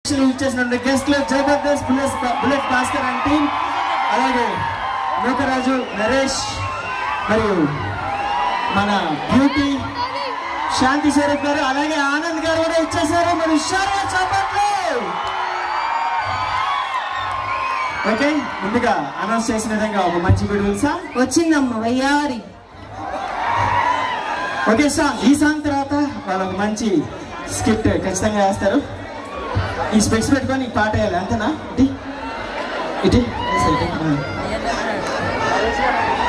ఇచ్చేసిన గెస్ట్ లో Jabardasth bullet bullet Bhaskar and team అలాగే నూకరాజు నరేష్ మరియు మన బ్యూటీ శాంతి శరత్ గారు అలాగే ఆనంద్ గారు కూడా ఇచ్చేసారు మరి షారా చప్పట్లు ఓకే ముందుగా అనౌన్స్ చేసిన విధంగా ఒక మంచి విడుదల సాంగ్ వచ్చిందమ్మ వయ్యారి ఓకే సాంగ్ ఈ సాంగ్ తర్వాత వాళ్ళు ఒక మంచి స్కిట్ ఖచ్చితంగా వేస్తారు ఈ స్పెక్స్ పెట్టుకొని ఈ పాట వేయాలి అంతేనా ఇటీ ఇటీ